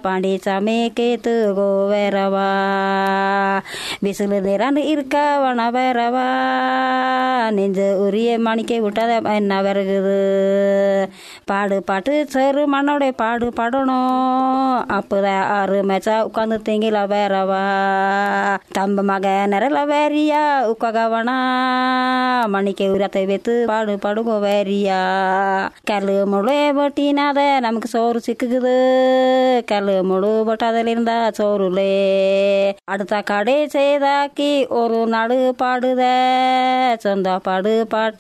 பாண்டிச்சாமி கேத்து கோவேரவா விசிலு நிறாண்டு இருக்கவன வேறவா நெஞ்சு உரிய மணிக்கை விட்டாத என்ன வருகுது பாடு பாட்டு செரு மண்ணோட பாடு பாடணும் அப்பதான் ஆறு மேச்சா உட்காந்து திங்கில வேறவா தம்ப மக நிரல வேறியா உக்ககவனா மணிக்கை உரத்தை வைத்து பாடு பாடுங்க வேறியா கல்லு முழு வெட்டினாத நமக்கு சோறு சிக்குது கல்லு முழு போட்டாதில் இருந்தா சோறுலே அடுத்த கடை செய்தாக்கி ஒரு நாடு பாடுத சொந்த பாடு பாட்ட